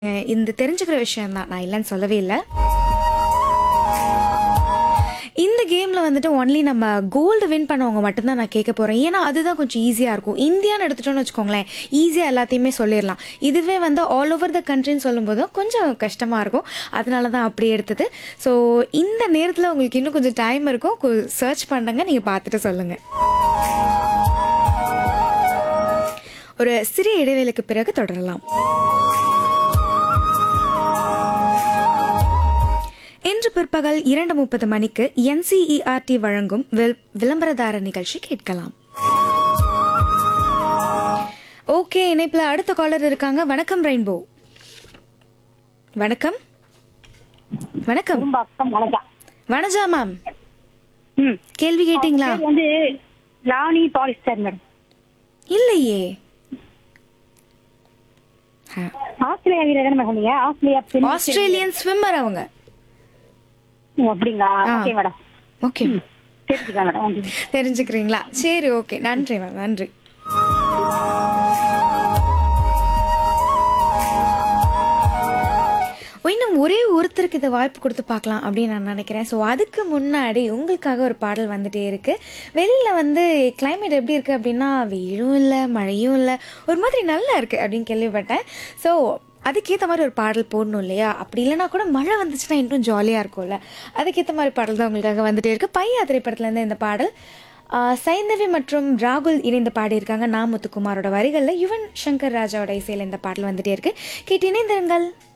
அஹ் இந்த தெரிஞ்சுக்கிற விஷயம் தான் நான் இல்லைன்னு சொல்லவே இல்லை இந்த கேமில் வந்துட்டு ஒன்லி நம்ம கோல்டு வின் பண்ணவங்க மட்டும்தான் நான் கேட்க போகிறேன் ஏன்னா அதுதான் கொஞ்சம் ஈஸியாக இருக்கும் இந்தியான்னு எடுத்துட்டோம்னு வச்சுக்கோங்களேன் ஈஸியாக எல்லாத்தையுமே சொல்லிடலாம் இதுவே வந்து ஆல் ஓவர் த கண்ட்ரின்னு சொல்லும்போது கொஞ்சம் கஷ்டமாக இருக்கும் அதனால தான் அப்படி எடுத்தது ஸோ இந்த நேரத்தில் உங்களுக்கு இன்னும் கொஞ்சம் டைம் இருக்கும் சர்ச் பண்ணுங்க நீங்கள் பார்த்துட்டு சொல்லுங்கள் ஒரு சிறிய இடைவேளைக்கு பிறகு தொடரலாம் இன்று பிற்பகல் இரண்டு முப்பது மணிக்கு என்சிஇஆர்டி வழங்கும் வில்- விளம்பரதார நிகழ்ச்சி கேட்கலாம் ஓகே இணைப்புல அடுத்த காலர் இருக்காங்க வணக்கம் ரெயின்போ வணக்கம் வணக்கம் ரொம்ப அக்கம் வணக்கம் வனஜா மேம் ம் கேள்வி கேட்டீங்களா பேர் வந்து லாவணி பாலிஸ்டர் மேடம் இல்லையே ஆ. ஆஸ்திரேலியா வீரர் தானே மேடம் சொன்னீங்க ஆஸ்திரேலியா பெண் ஆஸ்திரேலியன் ஸ்விம்மர் அவங்க ஓ, அப்படிங்களா ஆ. ஓகே மேடம் ஓகே தெரிஞ்சுக்கலாம் மேடம் ஓகே. தெரிஞ்சுக்கிறீங்களா சரி ஓகே நன்றி மேம் நன்றி ஓ, இன்னும் ஒரே ஒருத்தருக்கு இதை வாய்ப்பு கொடுத்து பார்க்கலாம் அப்படின்னு நான் நினைக்கிறேன் ஸோ அதுக்கு முன்னாடி உங்களுக்காக ஒரு பாடல் வந்துட்டே இருக்கு வெளியில் வந்து climate எப்படி இருக்குது அப்படின்னா வெயிலும் இல்லை மழையும் இல்லை ஒரு மாதிரி நல்லா இருக்குது அப்படின்னு கேள்விப்பட்டேன் ஸோ அதுக்கேற்ற மாதிரி ஒரு பாடல் போடணும் இல்லையா அப்படி இல்லைனா கூட மழை வந்துச்சுன்னா இன்னும் ஜாலியாக இருக்கும்ல அதுக்கேற்ற மாதிரி பாடல் தான் உங்களுக்காக வந்துட்டே இருக்கு பையா திரைப்படத்துலேருந்து இந்த பாடல் ஆஹ் சைந்தவி மற்றும் ராகுல் இணைந்து பாடியிருக்காங்க நா முத்துக்குமாரோட வரிகளில் யுவன் சங்கர் ராஜாவோட இசையில் இந்த பாடல் வந்துட்டே இருக்கு கேட்டு இணைந்திருங்கள்